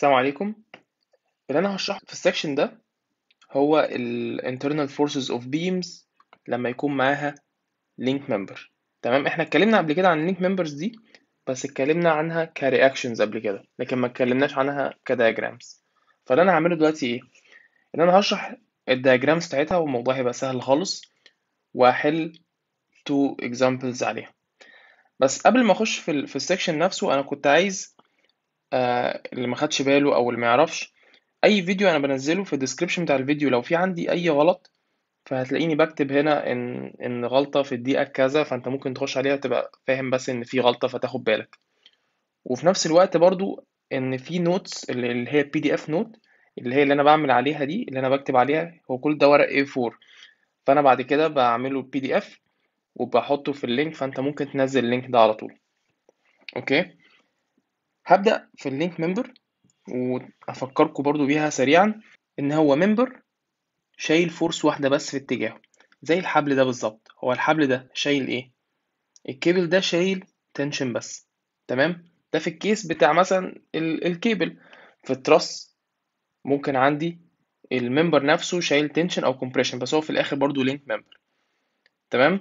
السلام عليكم اللي انا هشرحه في السكشن ده هو ال internal forces of beams لما يكون معاها link member تمام احنا اتكلمنا قبل كده عن link members دي بس اتكلمنا عنها كرياكشنز قبل كده لكن ما اتكلمناش عنها كدياجرامز فاللي انا هعمله دلوقتي ايه ان انا هشرح الدياجرامز بتاعتها والموضوع هيبقى سهل خالص وهحل تو examples عليها بس قبل ما اخش في ال في السكشن نفسه انا كنت عايز آه اللي ما خدش باله او اللي ما يعرفش اي فيديو انا بنزله في الديسكريبشن بتاع الفيديو لو في عندي اي غلط فهتلاقيني بكتب هنا ان ان غلطه في الدقيقه كذا فانت ممكن تخش عليها تبقى فاهم بس ان في غلطه فتاخد بالك وفي نفس الوقت برضو ان في نوتس اللي هي بي دي اف نوت اللي هي اللي انا بعمل عليها دي اللي انا بكتب عليها هو كل ده ورق A4 فانا بعد كده بعمله بي دي اف وبحطه في اللينك فانت ممكن تنزل اللينك ده على طول اوكي هبدأ في اللينك ممبر وافكركم برضو بيها سريعا ان هو ممبر شايل فورس واحده بس في اتجاهه زي الحبل ده بالظبط هو الحبل ده شايل ايه الكيبل ده شايل تنشن بس تمام ده في الكيس بتاع مثلا ال- الكيبل في التراس ممكن عندي الممبر نفسه شايل تنشن او كومبريشن بس هو في الاخر برضو لينك ممبر تمام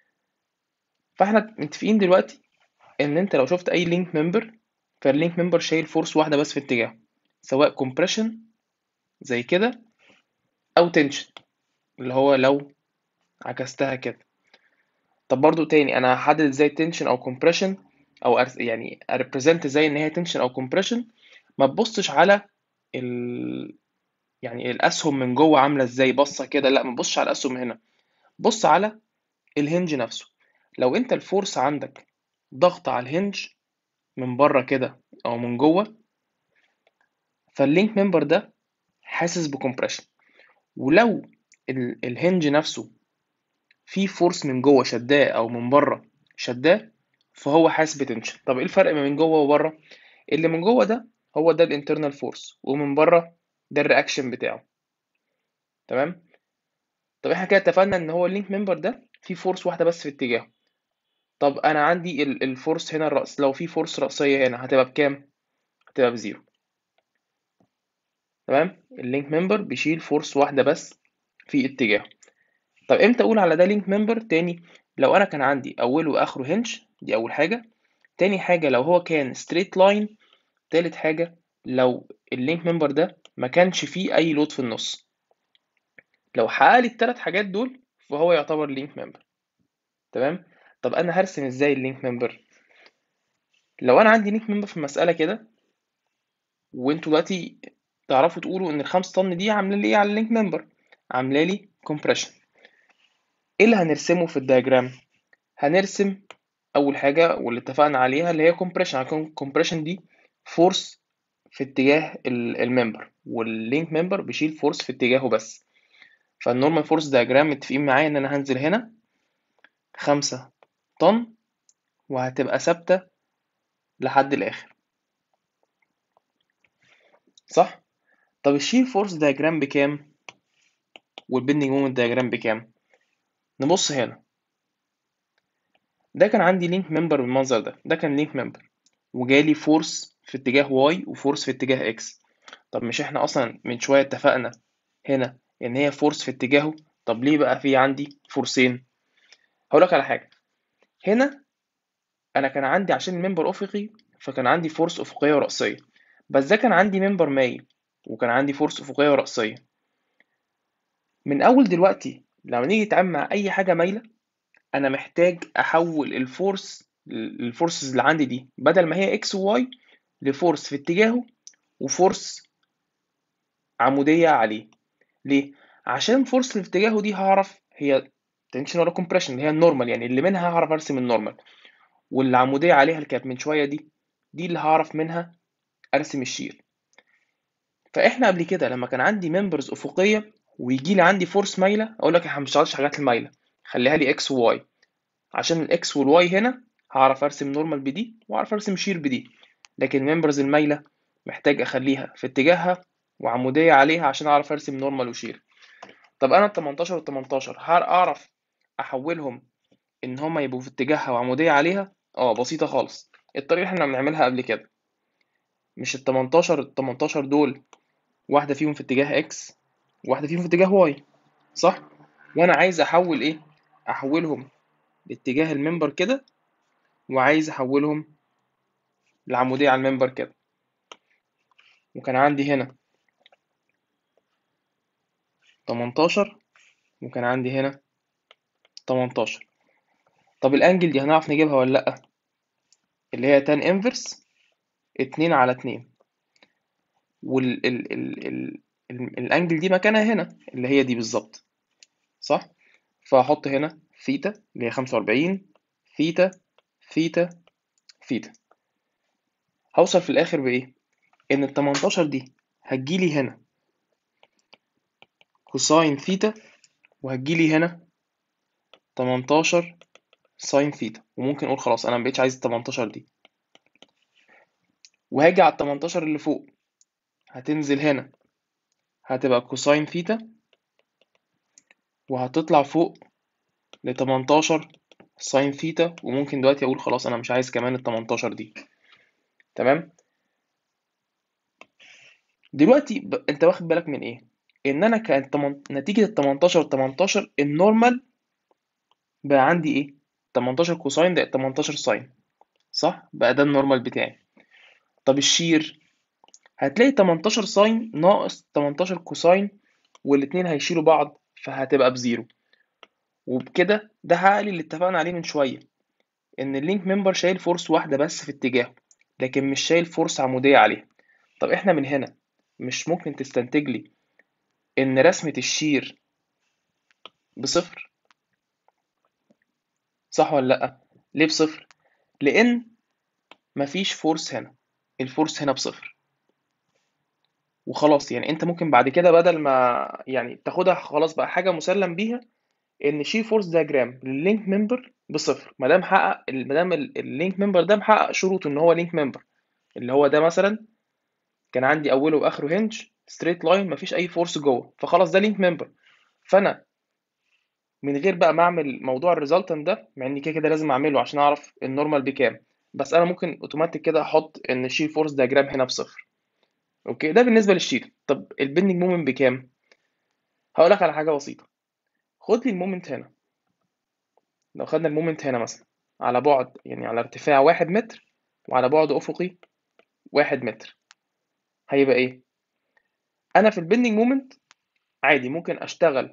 فاحنا متفقين دلوقتي ان انت لو شفت اي لينك ممبر فاللينك ممبر شايل فورس واحده بس في اتجاهه سواء كومبريشن زي كده او تنشن اللي هو لو عكستها كده طب برضو تاني انا هحدد ازاي تنشن او كومبريشن او أرس- يعني اريبريزنت ازاي ان هي تنشن او كومبريشن ما تبصش على ال يعني الاسهم من جوه عامله ازاي بصه كده لا ما تبصش على الاسهم هنا بص على الهنج نفسه لو انت الفورس عندك ضغط على الهنج من بره كده او من جوه فاللينك ممبر ده حاسس بكمبريشن ولو ال- الهنج نفسه في فورس من جوه شداه او من بره شداه فهو حاسس بتنشن طب ايه الفرق ما بين جوه وبره اللي من جوه ده هو ده الانترنال فورس ومن بره ده الرياكشن بتاعه تمام طب احنا كده اتفقنا ان هو اللينك ممبر ده فيه فورس واحده بس في اتجاهه طب انا عندي ال- الفورس هنا الرأس لو في فورس رأسية هنا هتبقى بكام هتبقى بزيرو تمام اللينك ممبر بيشيل فورس واحده بس في اتجاهه طب امتى اقول على ده لينك ممبر تاني لو انا كان عندي اوله واخره هنج دي اول حاجه تاني حاجه لو هو كان ستريت لاين تالت حاجه لو اللينك ممبر ده ما كانش فيه اي لود في النص لو حقق لي التلات حاجات دول فهو يعتبر لينك ممبر تمام طب انا هرسم ازاي اللينك ممبر لو انا عندي لينك ممبر في المساله كده وانتوا دلوقتي تعرفوا تقولوا ان الخمس طن دي عامله لي ايه على اللينك ممبر عامله لي كومبريشن ايه اللي هنرسمه في الدياجرام هنرسم اول حاجه واللي اتفقنا عليها اللي هي كومبريشن هيكون كومبريشن دي فورس في اتجاه ال- الممبر واللينك ممبر بيشيل فورس في اتجاهه بس فالنورمال فورس دياجرام متفقين معايا ان انا هنزل هنا خمسة طن وهتبقى ثابتة لحد الآخر صح؟ طب الشير فورس دياجرام بكام؟ والبندنج مومنت دياجرام بكام؟ نبص هنا ده كان عندي لينك ممبر بالمنظر ده ده كان لينك ممبر وجالي فورس في اتجاه واي وفورس في اتجاه اكس طب مش احنا اصلا من شوية اتفقنا هنا ان هي فورس في اتجاهه طب ليه بقى في عندي فورسين هقولك على حاجة هنا انا كان عندي عشان الممبر افقي فكان عندي فورس افقية ورأسية بس ده كان عندي ممبر مايل وكان عندي فورس افقية ورأسية من اول دلوقتي لما نيجي نتعامل مع اي حاجة مايلة انا محتاج احول الفورس الفورسز اللي عندي دي بدل ما هي اكس وواي لفورس في اتجاهه وفورس عمودية عليه ليه؟ عشان فورس اللي في اتجاهه دي هعرف هي تنشن ولا كومبريشن اللي هي النورمال يعني اللي منها هعرف ارسم النورمال واللي عمودية عليها اللي كانت من شوية دي دي اللي هعرف منها ارسم الشير فاحنا قبل كده لما كان عندي ممبرز افقية ويجي لي عندي فورس مايلة اقول لك احنا ما بنشتغلش حاجات المايلة خليها لي اكس وواي عشان الاكس والواي هنا هعرف ارسم نورمال بدي واعرف ارسم شير بدي لكن الممبرز المايلة محتاج اخليها في اتجاهها وعمودية عليها عشان اعرف ارسم نورمال وشير طب انا ال 18 وال 18 هعرف احولهم ان هما يبقوا في اتجاهها وعمودية عليها اه بسيطة خالص الطريقة اللي احنا بنعملها قبل كده مش ال 18 ال 18 دول واحدة فيهم في اتجاه اكس واحدة فيهم في اتجاه واي صح وانا عايز احول ايه احولهم لاتجاه المنبر كده وعايز احولهم العمودية على المنبر كده وكان عندي هنا 18 وكان عندي هنا 18 طب الانجل دي هنعرف نجيبها ولا لأ اللي هي تان انفرس اتنين على اتنين وال ال ال ال ال الانجل دي مكانها هنا اللي هي دي بالظبط صح فهحط هنا ثيتا اللي هي 45 ثيتا ثيتا ثيتا هوصل في الاخر بايه ان ال 18 دي هتجيلي هنا كوساين ثيتا وهتجيلي هنا 18 ساين ثيتا وممكن اقول خلاص انا مبقتش عايز ال 18 دي وهاجي على ال 18 اللي فوق هتنزل هنا هتبقى كوساين ثيتا وهتطلع فوق ل 18 ساين ثيتا وممكن دلوقتي اقول خلاص انا مش عايز كمان ال 18 دي تمام دلوقتي ب... انت واخد بالك من ايه ان انا كان تمن... نتيجه ال 18 18 النورمال بقى عندي ايه 18 كوساين ده 18 ساين صح بقى ده النورمال بتاعي طب الشير هتلاقي 18 ساين ناقص 18 كوساين والاتنين هيشيلوا بعض فهتبقى بزيرو وبكده ده حقق لي اللي اتفقنا عليه من شويه ان اللينك ممبر شايل فورس واحده بس في اتجاهه لكن مش شايل فورس عموديه عليها طب احنا من هنا مش ممكن تستنتج لي ان رسمه الشير بصفر صح ولا لا ليه بصفر لان مفيش فورس هنا الفورس هنا بصفر وخلاص يعني انت ممكن بعد كده بدل ما يعني تاخدها خلاص بقى حاجه مسلم بيها ان شير فورس دياجرام لللينك ممبر بصفر ما دام حقق ما دام اللينك ممبر ده محقق شروطه ان هو لينك ممبر اللي هو ده مثلا كان عندي اوله واخره هنج ستريت لاين مفيش اي فورس جوه فخلاص ده لينك ممبر فانا من غير بقى ما اعمل موضوع الريزلتنت ده مع ان كده كده لازم اعمله عشان اعرف النورمال بكام بس انا ممكن اوتوماتيك كده احط ان الشير فورس دياجرام هنا بصفر اوكي ده بالنسبه للشير طب البندنج مومنت بكام هقول لك على حاجه بسيطه خد لي المومنت هنا لو خدنا المومنت هنا مثلا على بعد يعني على ارتفاع واحد متر وعلى بعد افقي واحد متر هيبقى ايه انا في البندنج مومنت عادي ممكن اشتغل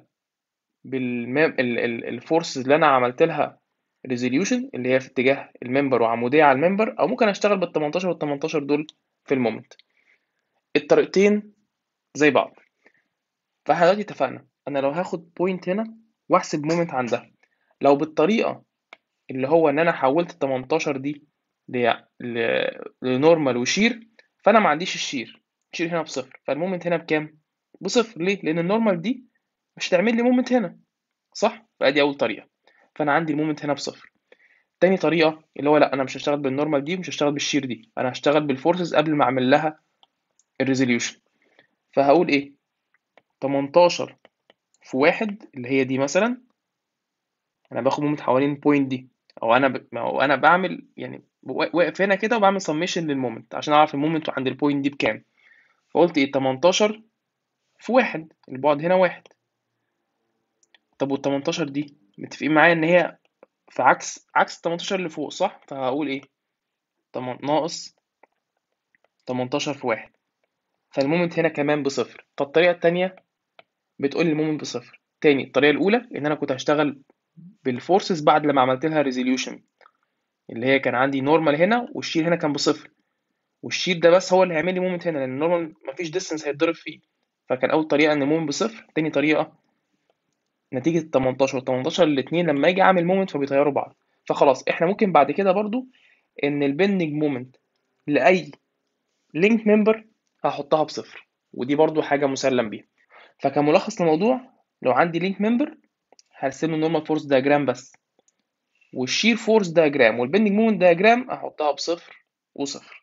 بالفورسز اللي انا عملت لها ريزوليوشن اللي هي في اتجاه الممبر وعموديه على الممبر او ممكن اشتغل بال 18 وال 18 دول في المومنت الطريقتين زي بعض فاحنا دلوقتي اتفقنا انا لو هاخد بوينت هنا واحسب مومنت عندها لو بالطريقه اللي هو ان انا حولت ال 18 دي لنورمال وشير فانا ما عنديش الشير الشير هنا بصفر فالمومنت هنا بكام بصفر ليه لان النورمال دي مش هتعمل لي مومنت هنا صح فادي اول طريقه فانا عندي المومنت هنا بصفر تاني طريقه اللي هو لا انا مش هشتغل بالنورمال دي ومش هشتغل بالشير دي انا هشتغل بالفورسز قبل ما اعمل لها الريزوليوشن فهقول ايه 18 في واحد اللي هي دي مثلا انا باخد مومنت حوالين البوينت دي او انا ب... او انا بعمل يعني واقف هنا كده وبعمل سميشن للمومنت عشان اعرف المومنت عند البوينت دي بكام فقلت ايه 18 في واحد البعد هنا واحد طب وال 18 دي متفقين معايا ان هي في عكس عكس 18 اللي فوق صح فهقول ايه تم... ناقص 18 في واحد فالمومنت هنا كمان بصفر فالطريقة التانية بتقول لي المومنت بصفر تاني الطريقة الأولى إن أنا كنت هشتغل بالفورسز بعد لما عملت لها ريزوليوشن اللي هي كان عندي نورمال هنا والشير هنا كان بصفر والشير ده بس هو اللي هيعمل لي مومنت هنا لأن النورمال مفيش ديستنس هيتضرب فيه فكان أول طريقة إن المومنت بصفر تاني طريقة نتيجة 18 و 18 الاتنين لما أجي أعمل مومنت فبيطيروا بعض فخلاص إحنا ممكن بعد كده برضو إن البندنج مومنت لأي لينك ممبر هحطها بصفر ودي برضو حاجة مسلم بيها فكملخص للموضوع لو عندي لينك ممبر هرسم له نورمال فورس دياجرام بس والشير فورس دياجرام والبندنج مومنت دياجرام احطها بصفر وصفر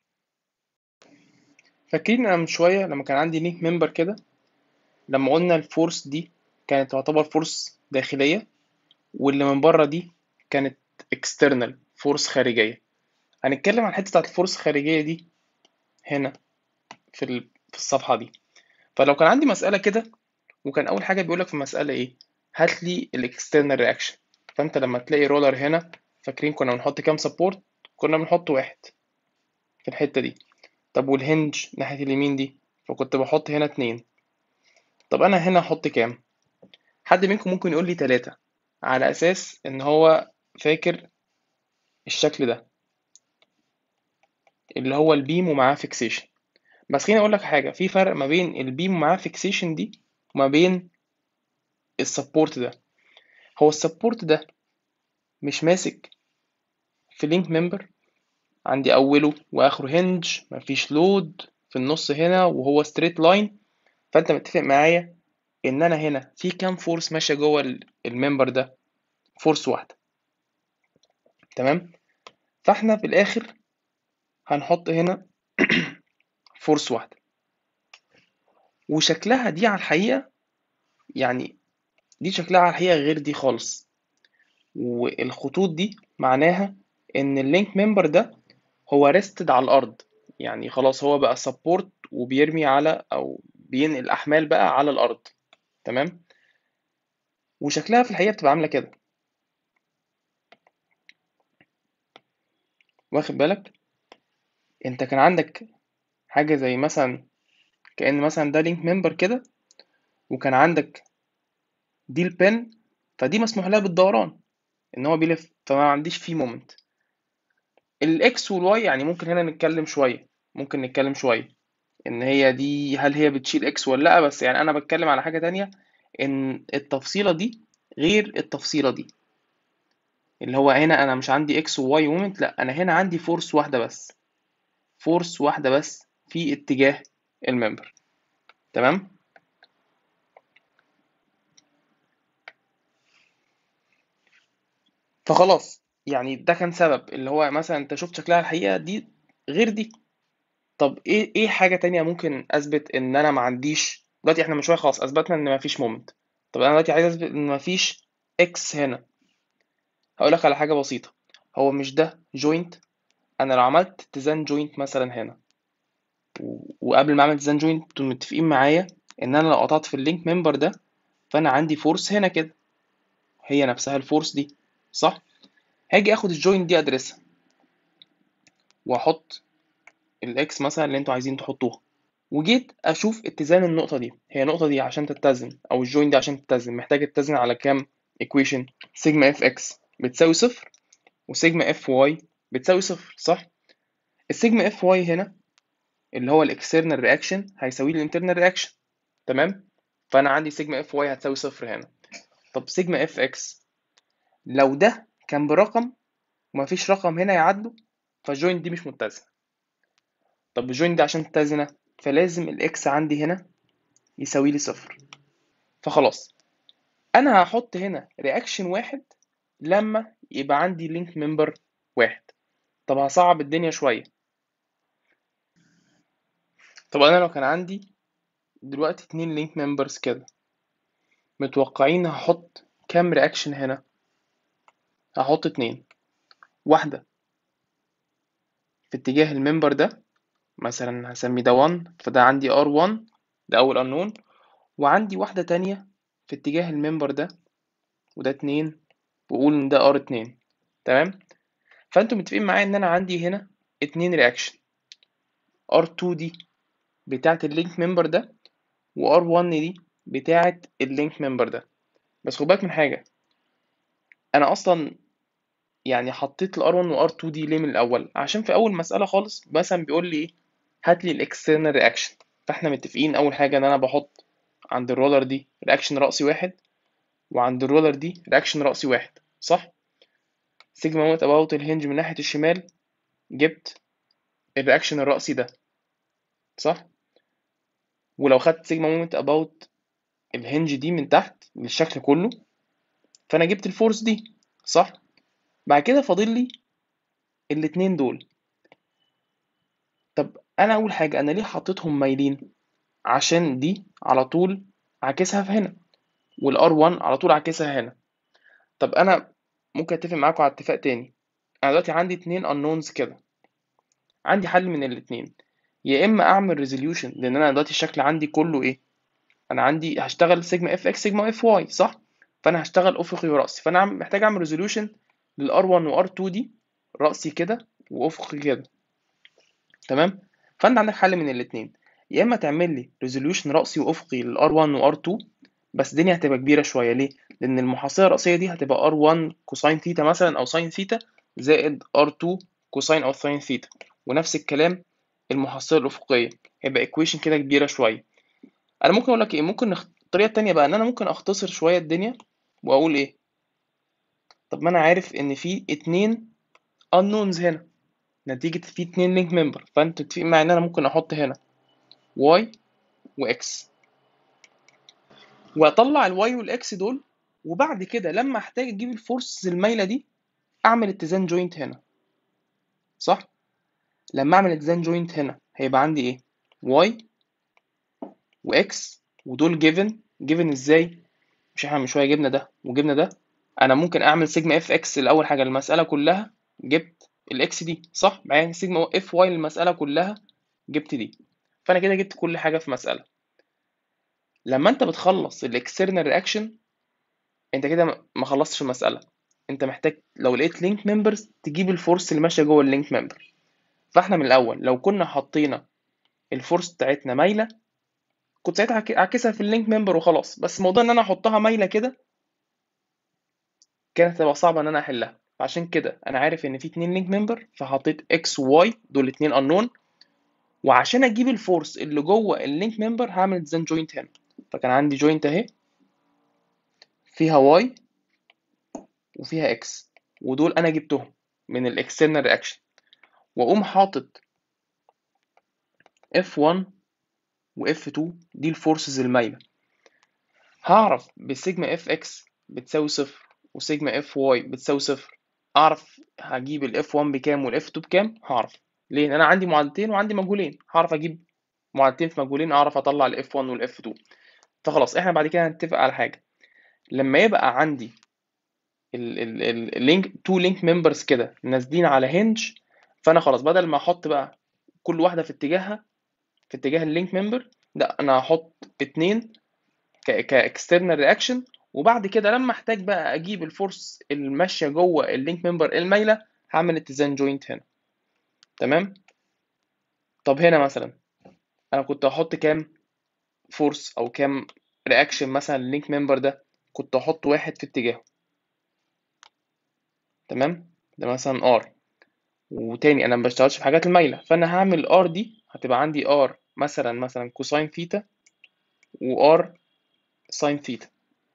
فاكرين انا من شويه لما كان عندي لينك ممبر كده لما قلنا الفورس دي كانت تعتبر فورس داخليه واللي من بره دي كانت اكسترنال فورس خارجيه هنتكلم عن الحته بتاعت الفورس الخارجيه دي هنا في ال- في الصفحه دي فلو كان عندي مساله كده وكان اول حاجه بيقول لك في المساله ايه هات لي الاكسترنال رياكشن فانت لما تلاقي رولر هنا فاكرين كنا بنحط كام سبورت كنا بنحط واحد في الحته دي طب والهنج ناحيه اليمين دي فكنت بحط هنا اتنين طب انا هنا احط كام حد منكم ممكن يقول لي تلاتة على اساس ان هو فاكر الشكل ده اللي هو البيم ومعاه فيكسيشن بس خليني اقول لك حاجه في فرق ما بين البيم ومعاه فيكسيشن دي وما بين السبورت ده هو السبورت ده مش ماسك في لينك ممبر عندي اوله واخره هنج مفيش لود في النص هنا وهو ستريت لاين فانت متفق معايا ان انا هنا في كام فورس ماشيه جوه ال- الممبر ده فورس واحده تمام فاحنا في الاخر هنحط هنا فورس واحده وشكلها دي على الحقيقه يعني دي شكلها على الحقيقه غير دي خالص والخطوط دي معناها ان اللينك ممبر ده هو ريستد على الارض يعني خلاص هو بقى سبورت وبيرمي على او بينقل احمال بقى على الارض تمام وشكلها في الحقيقه بتبقى عامله كده واخد بالك انت كان عندك حاجه زي مثلا كأن مثلا ده لينك ممبر كده وكان عندك دي البن فدي مسموح لها بالدوران ان هو بيلف فما عنديش فيه مومنت الاكس والواي يعني ممكن هنا نتكلم شويه ممكن نتكلم شويه ان هي دي هل هي بتشيل اكس ولا لا بس يعني انا بتكلم على حاجه تانية ان التفصيله دي غير التفصيله دي اللي هو هنا انا مش عندي اكس وواي مومنت لا انا هنا عندي فورس واحده بس فورس واحده بس في اتجاه الممبر تمام فخلاص يعني ده كان سبب اللي هو مثلا انت شفت شكلها الحقيقه دي غير دي طب ايه ايه حاجه تانية ممكن اثبت ان انا ما عنديش دلوقتي احنا من شويه خلاص اثبتنا ان ما فيش مومنت طب انا دلوقتي عايز اثبت ان ما فيش اكس هنا هقول لك على حاجه بسيطه هو مش ده جوينت انا لو عملت اتزان جوينت مثلا هنا و- وقبل ما اعمل اتزان جوينت انتوا متفقين معايا ان انا لو قطعت في اللينك ممبر ده فانا عندي فورس هنا كده هي نفسها الفورس دي صح هاجي اخد الجوينت دي ادرسها واحط الاكس مثلا اللي انتوا عايزين تحطوها وجيت اشوف اتزان النقطه دي هي النقطه دي عشان تتزن او الجوين دي عشان تتزن محتاجه تتزن على كام equation سيجما اف اكس بتساوي صفر وسيجما اف واي بتساوي صفر صح السيجما اف واي هنا اللي هو الاكسترنال رياكشن هيساوي لي الانترنال رياكشن تمام فانا عندي سيجما اف واي هتساوي صفر هنا طب سيجما اف اكس لو ده كان برقم ومفيش رقم هنا يعادله فالجوين دي مش متزنه طب الجوين دي عشان تتزنه فلازم الاكس عندي هنا يساوي لي صفر فخلاص انا هحط هنا رياكشن واحد لما يبقى عندي لينك ممبر واحد طب هصعب الدنيا شويه طب انا لو كان عندي دلوقتي اتنين لينك ممبرز كده متوقعين هحط كام رياكشن هنا هحط اتنين واحده في اتجاه الممبر ده مثلا هسمي ده 1 فده عندي R1 ده أول unknown وعندي واحدة تانية في اتجاه الممبر ده وده اتنين وأقول إن ده R2 تمام فأنتوا متفقين معايا إن أنا عندي هنا اتنين رياكشن R2 دي بتاعة اللينك ممبر ده و R1 دي بتاعة اللينك ممبر ده بس خد بالك من حاجة أنا أصلا يعني حطيت ال R1 و R2 دي ليه من الأول عشان في أول مسألة خالص مثلا بيقول لي إيه هات لي الاكسترنال رياكشن فاحنا متفقين اول حاجه ان انا بحط عند الرولر دي رياكشن رأسي واحد وعند الرولر دي رياكشن رأسي واحد صح سيجما موت اباوت الهنج من ناحيه الشمال جبت الرياكشن الرأسي ده صح ولو خدت سيجما مومنت اباوت الهنج دي من تحت للشكل كله فانا جبت الفورس دي صح بعد كده فاضل لي الاتنين دول طب انا اول حاجه انا ليه حطيتهم مايلين عشان دي على طول عاكسها في هنا والار 1 على طول عاكسها هنا طب انا ممكن اتفق معاكم على اتفاق تاني انا دلوقتي عندي اتنين unknowns كده عندي حل من الاتنين يا اما اعمل ريزوليوشن لان انا دلوقتي الشكل عندي كله ايه انا عندي هشتغل سيجما اف اكس سيجما اف واي صح فانا هشتغل افقي وراسي فانا عم- محتاج اعمل ريزوليوشن للار 1 وار 2 دي راسي كده وافقي كده تمام فانت عندك حل من الاثنين يا اما تعمل لي ريزوليوشن راسي وافقي للار 1 وار 2 بس الدنيا هتبقى كبيره شويه ليه لان المحصله الراسيه دي هتبقى ار 1 كوساين ثيتا مثلا او ساين ثيتا زائد ار 2 كوساين او ساين ثيتا ونفس الكلام المحصله الافقيه هيبقى ايكويشن كده كبيره شويه انا ممكن اقول لك ايه ممكن نخ... الطريقه التانيه بقى ان انا ممكن اختصر شويه الدنيا واقول ايه طب ما انا عارف ان في اتنين unknowns هنا نتيجه في اتنين لينك ممبر فانت تتفق معايا ان انا ممكن احط هنا y وx واطلع الواي والاكس دول وبعد كده لما احتاج اجيب الفورسز المايله دي اعمل اتزان جوينت هنا صح لما اعمل اتزان جوينت هنا هيبقى عندي ايه y واكس ودول جيفن جيفن ازاي مش احنا من شويه جبنا ده وجبنا ده انا ممكن اعمل سيجما اف اكس الاول حاجه المساله كلها جبت الاكس دي صح بعدين سيجما اف واي المساله كلها جبت دي فانا كده جبت كل حاجه في مساله لما انت بتخلص الاكسترنال رياكشن انت كده ما خلصتش المساله انت محتاج لو لقيت لينك ممبرز تجيب الفورس اللي ماشيه جوه اللينك ممبر فاحنا من الاول لو كنا حطينا الفورس بتاعتنا مايله كنت ساعتها هعك- هعكسها في اللينك ممبر وخلاص بس موضوع ان انا احطها مايله كده كانت هتبقى صعبه ان انا احلها فعشان كده انا عارف ان في اتنين لينك ممبر فحطيت اكس وواي دول اتنين unknown وعشان اجيب الفورس اللي جوه اللينك ممبر هعمل ديزاين جوينت هنا فكان عندي جوينت اهي فيها واي وفيها اكس ودول انا جبتهم من الاكسترنال رياكشن واقوم حاطط F1 و F2 دي الفورسز المايله هعرف بسيجما اف اكس بتساوي صفر وسيجما اف واي بتساوي صفر اعرف هجيب الاف 1 بكام والاف 2 بكام هعرف ليه لان انا عندي معادلتين وعندي مجهولين هعرف اجيب معادلتين في مجهولين اعرف اطلع الاف 1 والاف 2 فخلاص احنا بعد كده هنتفق على حاجه لما يبقى عندي اللينك تو لينك ممبرز كده نازلين على هنج فانا خلاص بدل ما احط بقى كل واحده في اتجاهها في اتجاه اللينك ممبر لا انا هحط اتنين كاكسترنال رياكشن وبعد كده لما احتاج بقى اجيب الفورس اللي ماشيه جوه اللينك ممبر المايله هعمل اتزان جوينت هنا تمام طب هنا مثلا انا كنت هحط كام فورس او كام رياكشن مثلا اللينك ممبر ده كنت احط واحد في اتجاهه تمام ده مثلا ار وتاني انا ما بشتغلش في حاجات المايله فانا هعمل ار دي هتبقى عندي ار مثلا مثلا كوساين ثيتا وار ساين ثيتا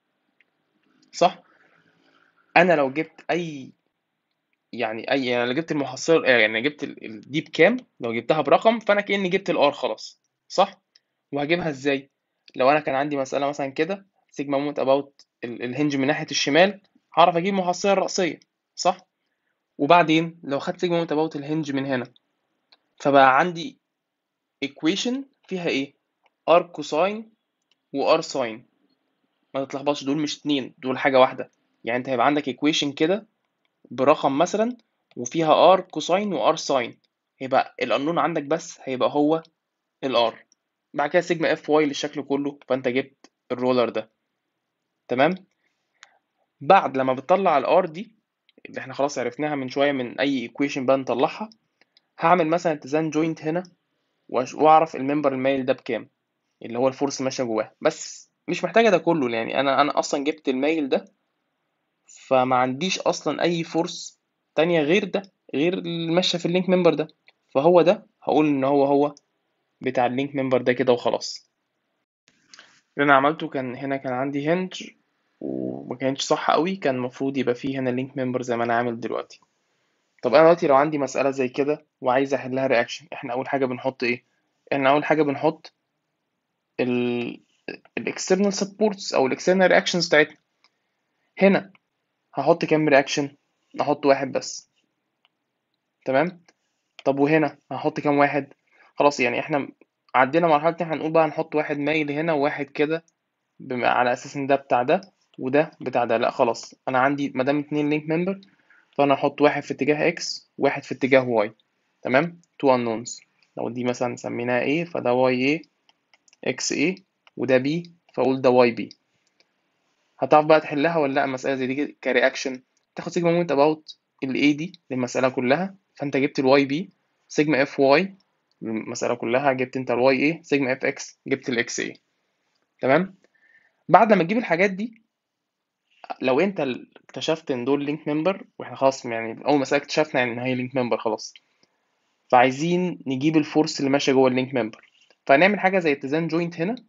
صح انا لو جبت اي يعني اي يعني لو جبت المحصله يعني جبت ال- ال- دي بكام لو جبتها برقم فانا كاني جبت الار خلاص صح وهجيبها ازاي لو انا كان عندي مساله مثلا كده سيجما مومنت اباوت الهنج من ناحيه الشمال هعرف اجيب المحصله الرأسيه صح وبعدين لو خدت سيجما مومنت اباوت الهنج من هنا فبقى عندي equation فيها ايه ار كوساين وار ساين ما تتلخبطش دول مش اتنين دول حاجه واحده يعني انت هيبقى عندك equation كده برقم مثلا وفيها ار كوساين وار ساين يبقى القانون عندك بس هيبقى هو الار بعد كده سيجما اف واي للشكل كله فانت جبت الرولر ده تمام بعد لما بتطلع الار دي اللي احنا خلاص عرفناها من شويه من اي ايكويشن بقى نطلعها هعمل مثلا اتزان جوينت هنا وأش- واعرف الممبر المايل ده بكام اللي هو الفورس ماشيه جواه بس مش محتاجه ده كله يعني انا انا اصلا جبت المايل ده فما عنديش اصلا اي فورس تانية غير ده غير اللي ماشيه في اللينك ممبر ده فهو ده هقول ان هو هو بتاع اللينك ممبر ده كده وخلاص اللي انا عملته كان هنا كان عندي هنج وما كانش صح قوي كان المفروض يبقى فيه هنا لينك ممبر زي ما انا عامل دلوقتي طب انا دلوقتي لو عندي مسألة زي كده وعايز احلها رياكشن احنا اول حاجة بنحط ايه احنا اول حاجة بنحط ال الاكسترنال سبورتس او الاكسترنال رياكشنز بتاعتنا هنا هحط كام رياكشن احط واحد بس تمام طب وهنا هحط كام واحد خلاص يعني احنا عدينا مرحلة ان احنا هنقول بقى هنحط واحد مايل هنا وواحد كده بما على اساس ان ده بتاع ده وده بتاع ده لا خلاص انا عندي مادام اتنين لينك ممبر فانا هحط واحد في اتجاه اكس وواحد في اتجاه واي تمام two unknowns لو دي مثلا سميناها A فده Y A X A وده B فأقول ده Y B هتعرف بقى تحلها ولا لأ مسألة زي دي كرياكشن تاخد سيجما مومنت أباوت ال A دي للمسألة كلها فأنت جبت ال Y B سيجما F Y المسألة كلها جبت أنت ال Y A سيجما F X جبت ال X A تمام بعد لما تجيب الحاجات دي لو انت اكتشفت ان دول لينك ممبر واحنا خلاص يعني اول مسألة اكتشفنا ان هي لينك ممبر خلاص فعايزين نجيب الفورس اللي ماشية جوه اللينك ممبر فهنعمل حاجة زي اتزان جوينت هنا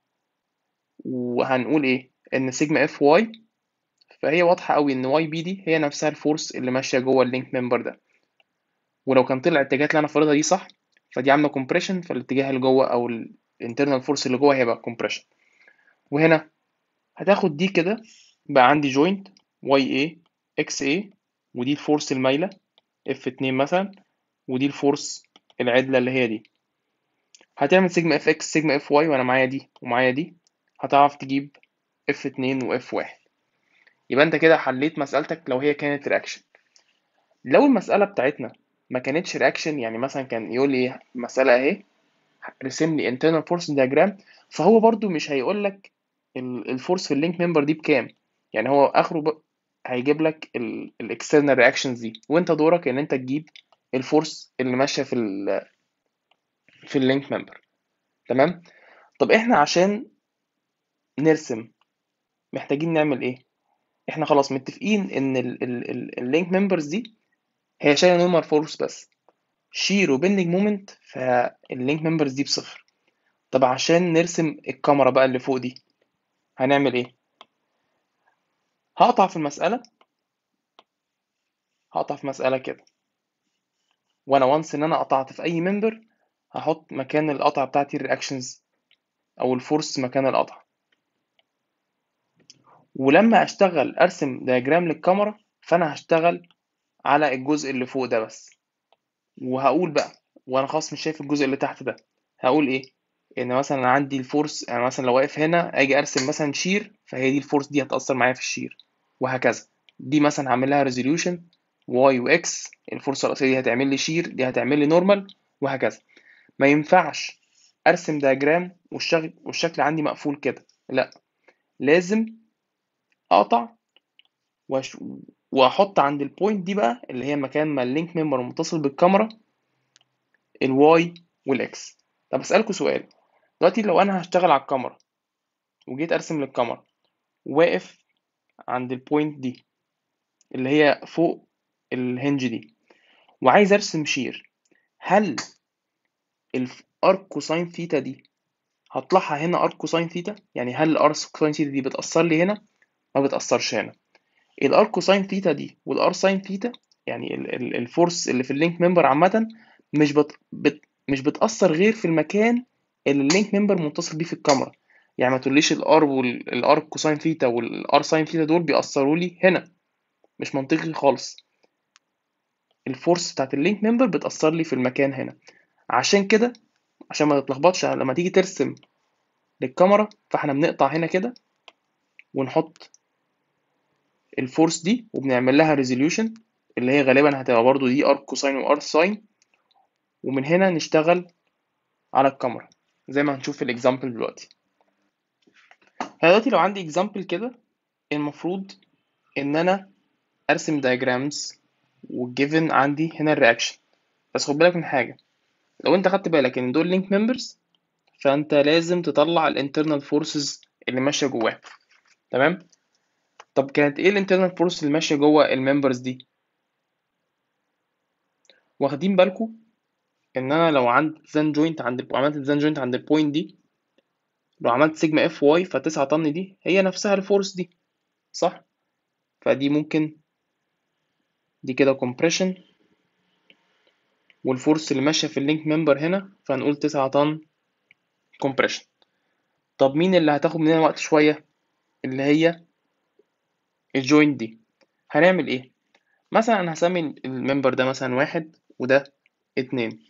وهنقول ايه ان سيجما اف واي فهي واضحة قوي ان واي بي دي هي نفسها الفورس اللي ماشية جوه اللينك ممبر ده ولو كان طلع الاتجاهات اللي انا فارضها دي صح فدي عاملة كومبريشن فالاتجاه اللي جوه او الانترنال فورس اللي جوه هيبقى كومبريشن وهنا هتاخد دي كده بقى عندي جوينت واي اي اكس اي ودي الفورس المايلة اف 2 مثلا ودي الفورس العدلة اللي هي دي هتعمل سيجما اف اكس سيجما اف واي وانا معايا دي ومعايا دي هتعرف تجيب اف 2 واف 1 يبقى انت كده حليت مسألتك لو هي كانت رياكشن لو المسألة بتاعتنا ما كانتش رياكشن يعني مثلا كان يقول لي مسألة اهي رسم لي internal force diagram فهو برضو مش هيقول لك الفورس في اللينك ممبر دي بكام يعني هو اخره ب... هيجيب لك الاكسترنال رياكشنز دي وانت دورك ان انت تجيب الفورس اللي ماشيه في ال في اللينك ممبر تمام طب احنا عشان نرسم محتاجين نعمل ايه احنا خلاص متفقين ان اللينك ممبرز دي هي شايله نورمال فورس بس شير وبندنج مومنت فاللينك ممبرز دي بصفر طب عشان نرسم الكاميرا بقى اللي فوق دي هنعمل ايه هقطع في المسألة هقطع في مسألة كده وانا وانس ان انا قطعت في اي ممبر هحط مكان القطع بتاعتي الرياكشنز او الفورس مكان القطع ولما اشتغل ارسم دياجرام للكاميرا فانا هشتغل على الجزء اللي فوق ده بس وهقول بقى وانا خلاص مش شايف الجزء اللي تحت ده هقول ايه ان مثلا عندي الفورس يعني مثلا لو واقف هنا اجي ارسم مثلا شير فهي دي الفورس دي هتاثر معايا في الشير وهكذا دي مثلا هعمل لها ريزوليوشن واي واكس الفورس الرئيسيه دي هتعمل لي شير دي هتعمل لي نورمال وهكذا ما ينفعش ارسم دياجرام والشكل والشكل عندي مقفول كده لا لازم اقطع وأش... واحط عند البوينت دي بقى اللي هي مكان ما اللينك ممبر متصل بالكاميرا الواي والاكس طب اسالكوا سؤال دلوقتي لو انا هشتغل على الكاميرا وجيت ارسم للكاميرا واقف عند البوينت دي اللي هي فوق الهنج دي وعايز ارسم شير هل الارك كوساين ثيتا دي هطلعها هنا ارك كوساين ثيتا يعني هل الارك كوساين ثيتا دي بتاثر لي هنا ما بتاثرش هنا الار كوساين ثيتا دي والار ساين ثيتا يعني الفورس اللي في اللينك ممبر عامه مش بت... بت... مش بتاثر غير في المكان اللي اللينك ممبر متصل بيه في الكاميرا يعني ما تقوليش الار والار كوساين ثيتا والار ساين ثيتا دول بيأثروا لي هنا مش منطقي خالص الفورس بتاعت اللينك ممبر بتأثر لي في المكان هنا عشان كده عشان ما تتلخبطش لما تيجي ترسم للكاميرا فاحنا بنقطع هنا كده ونحط الفورس دي وبنعمل لها ريزوليوشن اللي هي غالبا هتبقى برضو دي ار كوساين وار ساين ومن هنا نشتغل على الكاميرا زي ما هنشوف في الاكزامبل دلوقتي دلوقتي لو عندي اكزامبل كده المفروض ان انا ارسم diagrams والجيفن عندي هنا الرياكشن بس خد بالك من حاجه لو انت خدت بالك ان دول لينك ممبرز فانت لازم تطلع الانترنال فورسز اللي ماشيه جواه تمام طب كانت ايه الانترنال فورس اللي ماشيه جوه الممبرز دي واخدين بالكم ان انا لو عند زان جوينت عند عملت زان جوينت عند البوينت دي لو عملت سيجما اف واي فتسعة طن دي هي نفسها الفورس دي صح فدي ممكن دي كده compression والفورس اللي ماشية في اللينك ممبر هنا فهنقول تسعة طن compression طب مين اللي هتاخد مننا وقت شوية اللي هي الجوينت دي هنعمل ايه مثلا انا هسمي الممبر ده مثلا واحد وده اتنين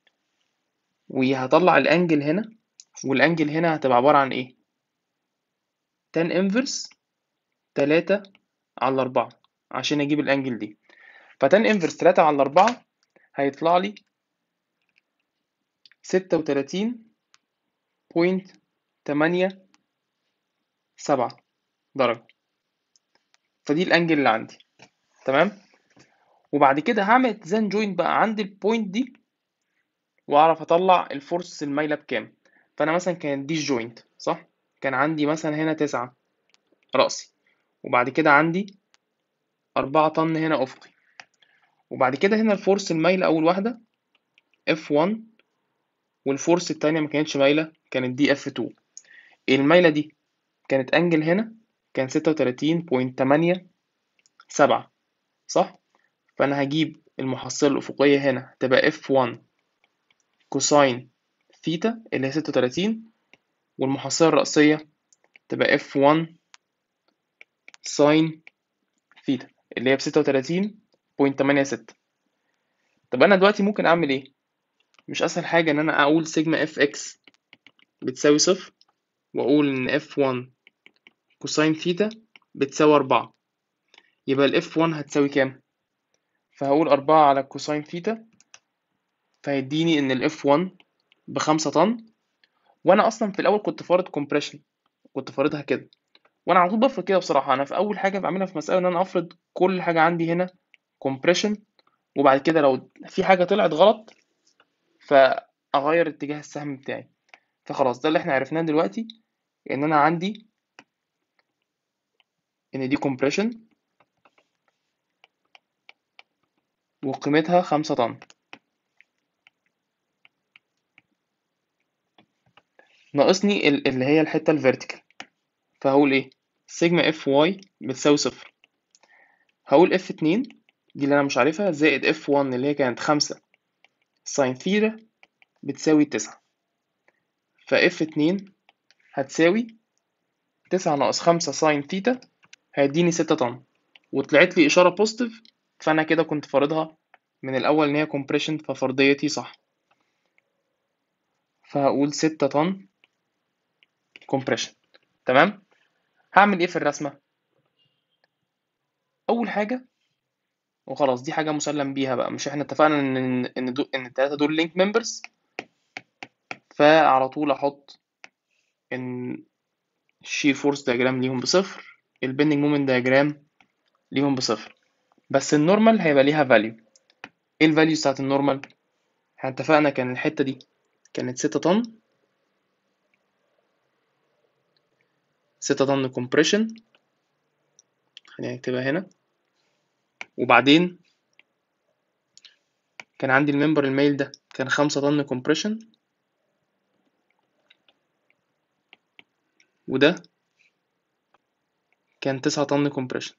وهطلع الانجل هنا والانجل هنا هتبقى عبارة عن ايه تان انفرس تلاتة على أربعة عشان أجيب الأنجل دي فتان انفرس تلاتة على أربعة هيطلع لي ستة وتلاتين بوينت تمانية سبعة درجة فدي الانجل اللي عندي تمام وبعد كده هعمل اتزان جوينت بقى عند البوينت دي واعرف اطلع الفورس المايله بكام فانا مثلا كانت دي الجوينت صح كان عندي مثلا هنا تسعة رأسي وبعد كده عندي أربعة طن هنا أفقي وبعد كده هنا الفورس المايلة أول واحدة F1 والفورس التانية ما كانتش مايلة كانت دي F2 المايلة دي كانت أنجل هنا كان ستة وتلاتين بوينت تمانية سبعة صح فأنا هجيب المحصلة الأفقية هنا تبقى F1 كوساين ثيتا اللي هي ستة وتلاتين والمحصلة الرأسية تبقى F1 ساين ثيتا اللي هي بستة وتلاتين بوينت تمانية ستة طب أنا دلوقتي ممكن أعمل إيه؟ مش أسهل حاجة إن أنا أقول سيجما اف اكس بتساوي صفر وأقول إن اف 1 كوساين ثيتا بتساوي أربعة يبقى الاف 1 هتساوي كام؟ فهقول أربعة على كوساين ثيتا فهيديني إن الاف 1 بخمسة طن وأنا أصلا في الأول كنت فارض كومبريشن كنت فارضها كده وأنا على طول بفرض كده بصراحة أنا في أول حاجة بعملها في مسألة إن أنا أفرض كل حاجة عندي هنا كومبريشن وبعد كده لو في حاجة طلعت غلط فأغير اتجاه السهم بتاعي فخلاص ده اللي احنا عرفناه دلوقتي ان انا عندي ان دي compression وقيمتها خمسة طن ناقصني ال- اللي هي الحتة الفيرتيكال فهقول ايه سيجما اف واي بتساوي صفر هقول اف اتنين دي اللي انا مش عارفها زائد اف 1 اللي هي كانت خمسة ساين ثيتا بتساوي تسعة فاف اتنين هتساوي تسعة ناقص خمسة ساين ثيتا هيديني ستة طن وطلعت لي إشارة بوزيتيف فأنا كده كنت فارضها من الأول إن هي كومبريشن ففرضيتي صح فهقول ستة طن كومبريشن تمام هعمل إيه في الرسمة أول حاجة وخلاص دي حاجة مسلم بيها بقى مش إحنا اتفقنا إن إن دو إن التلاتة دول لينك ممبرز فعلى طول أحط إن الشير فورس دياجرام ليهم بصفر البندنج مومنت دياجرام ليهم بصفر بس النورمال هيبقى ليها فاليو ايه الفاليو بتاعت النورمال احنا اتفقنا كان الحتة دي كانت ستة طن ستة طن كومبريشن خلينا نكتبها هنا وبعدين كان عندي الممبر الميل ده كان خمسة طن كومبريشن وده كان تسعة طن كومبريشن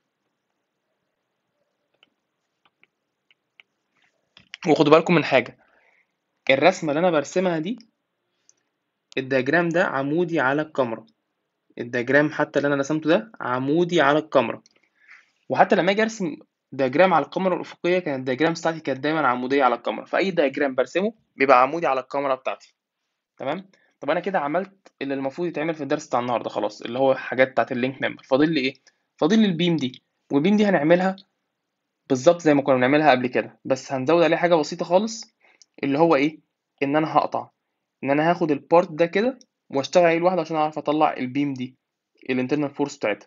وخدوا بالكم من حاجة الرسمة اللي أنا برسمها دي الدياجرام ده عمودي على الكاميرا الدياجرام حتى اللي أنا رسمته ده عمودي على الكاميرا وحتى لما أجي أرسم دياجرام على الكاميرا الأفقية كانت الدياجرام بتاعتي كانت دايما عمودية على الكاميرا فأي دياجرام برسمه بيبقى عمودي على الكاميرا بتاعتي تمام طب أنا كده عملت اللي المفروض يتعمل في الدرس بتاع النهاردة خلاص اللي هو حاجات بتاعت اللينك ممبر فاضل لي إيه؟ فاضل لي البيم دي والبيم دي هنعملها بالظبط زي ما كنا بنعملها قبل كده بس هنزود عليه حاجة بسيطة خالص اللي هو إيه؟ إن أنا هقطع إن أنا هاخد البارت ده كده واشتغل عليه لوحده عشان أعرف أطلع البيم دي الانترنال فورس بتاعتها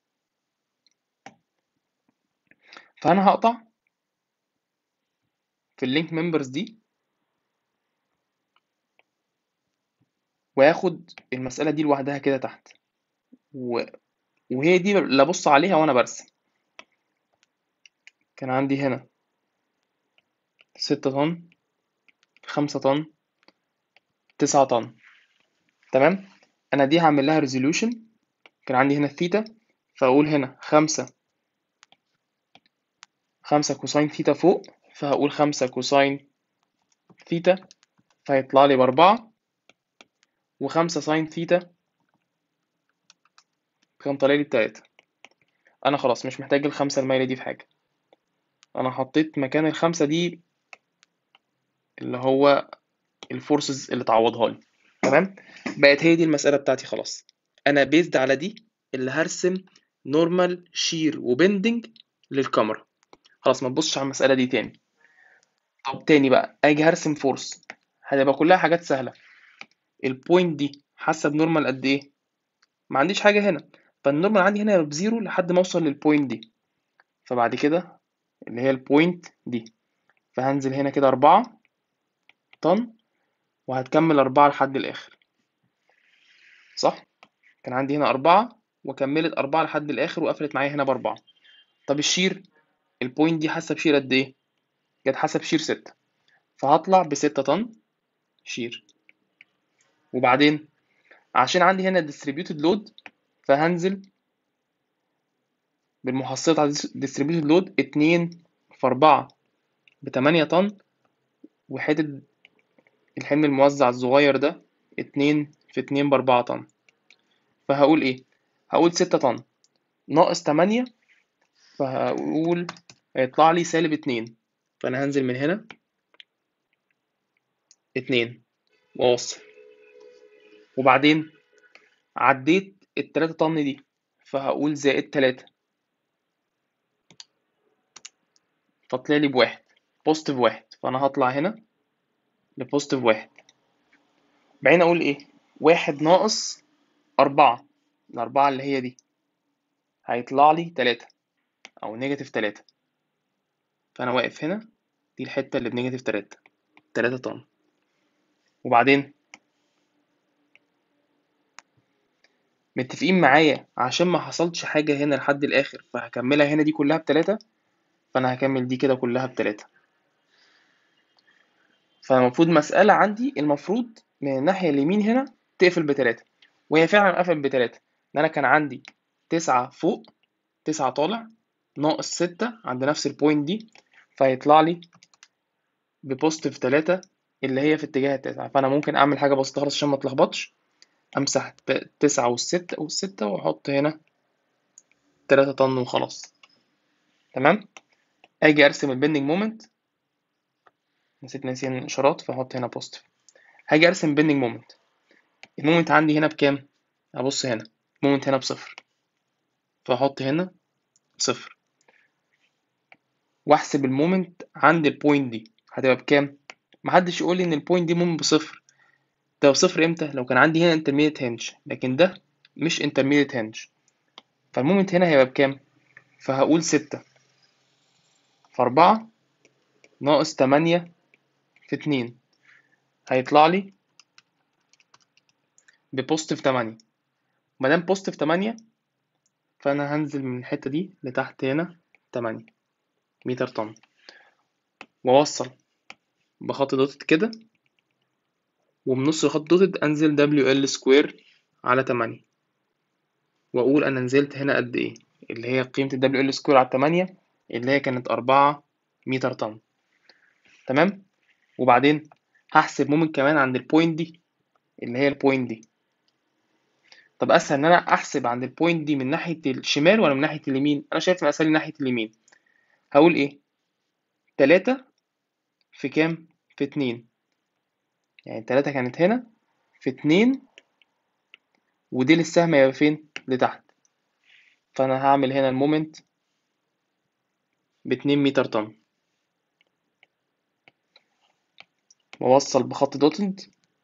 فأنا هقطع في اللينك ممبرز دي وآخد المسألة دي لوحدها كده تحت و... وهي دي اللي أبص عليها وأنا برسم كان عندي هنا ستة طن خمسة طن تسعة طن تمام أنا دي هعمل لها ريزوليوشن كان عندي هنا الثيتا فأقول هنا خمسة خمسة كوساين ثيتا فوق فهقول خمسة كوساين ثيتا فهيطلع لي بأربعة وخمسة ساين ثيتا كان طالع لي بتلاتة أنا خلاص مش محتاج الخمسة المايلة دي في حاجة أنا حطيت مكان الخمسة دي اللي هو الفورسز اللي تعوضها لي تمام بقت هي دي المسألة بتاعتي خلاص أنا بيزد على دي اللي هرسم نورمال شير وبندنج للكاميرا خلاص ما تبصش على المسألة دي تاني طب تاني بقى أجي هرسم فورس هتبقى كلها حاجات سهله البوينت دي حاسه بنورمال قد ايه ما عنديش حاجه هنا فالنورمال عندي هنا يبقى بزيرو لحد ما اوصل للبوينت دي فبعد كده اللي هي البوينت دي فهنزل هنا كده أربعة طن وهتكمل أربعة لحد الآخر صح؟ كان عندي هنا أربعة وكملت أربعة لحد الآخر وقفلت معايا هنا بأربعة طب الشير البوينت دي حاسة بشير قد إيه؟ جت حاسة بشير ستة فهطلع بستة طن شير وبعدين عشان عندي هنا distributed load فهنزل بالمحصلة بتاعت distributed load اتنين في أربعة بتمانية طن وحتة الحمل الموزع الصغير ده اتنين في اتنين بأربعة طن فهقول ايه هقول ستة طن ناقص تمانية فهقول هيطلع لي سالب اتنين فأنا هنزل من هنا اتنين وأوصل وبعدين عديت التلاتة طن دي فهقول زائد تلاتة فطلع لي بواحد بوزيتيف واحد فأنا هطلع هنا لبوزيتيف واحد بعدين أقول إيه واحد ناقص أربعة الأربعة اللي هي دي هيطلع لي تلاتة أو نيجاتيف تلاتة فأنا واقف هنا دي الحتة اللي بنيجاتيف تلاتة تلاتة طن وبعدين متفقين معايا عشان ما حصلش حاجة هنا لحد الآخر فهكملها هنا دي كلها بتلاتة فأنا هكمل دي كده كلها بتلاتة فالمفروض مسألة عندي المفروض من الناحية اليمين هنا تقفل بتلاتة وهي فعلا قفل بتلاتة إن أنا كان عندي تسعة فوق تسعة طالع ناقص ستة عند نفس البوينت دي فيطلع لي ببوزيتيف تلاتة اللي هي في اتجاه التسعة فأنا ممكن أعمل حاجة بسيطة خالص عشان ما اتلخبطش أمسح التسعة والستة والستة وأحط هنا تلاتة طن وخلاص تمام أجي أرسم البندنج مومنت نسيت ناسي الإشارات فأحط هنا بوزيتيف هاجي أرسم بندنج مومنت المومنت عندي هنا بكام؟ أبص هنا المومنت هنا بصفر فأحط هنا صفر وأحسب المومنت عند البوينت دي هتبقى بكام؟ محدش يقول لي إن البوينت دي مومنت بصفر ده بصفر إمتى؟ لو كان عندي هنا intermediate hinge لكن ده مش intermediate hinge فالمومنت هنا هيبقى بكام؟ فهقول ستة في أربعة ناقص تمانية في اتنين هيطلع لي ببوزيتيف تمانية مادام بوزيتيف تمانية فأنا هنزل من الحتة دي لتحت هنا تمانية متر طن وأوصل بخط دوتد كده ومن نص الخط دوتد أنزل دبليو ال سكوير على تمانية وأقول أنا نزلت هنا قد إيه اللي هي قيمة الدبليو ال سكوير على تمانية اللي هي كانت أربعة متر طن تمام وبعدين هحسب مومنت كمان عند البوينت دي اللي هي البوينت دي طب اسهل ان انا احسب عند البوينت دي من ناحيه الشمال ولا من ناحيه اليمين انا شايف ان اسهل ناحيه اليمين هقول ايه تلاتة في كام في اتنين يعني تلاتة كانت هنا في اتنين وديل السهم هيبقى فين لتحت فانا هعمل هنا المومنت باتنين متر طن واوصل بخط دوتد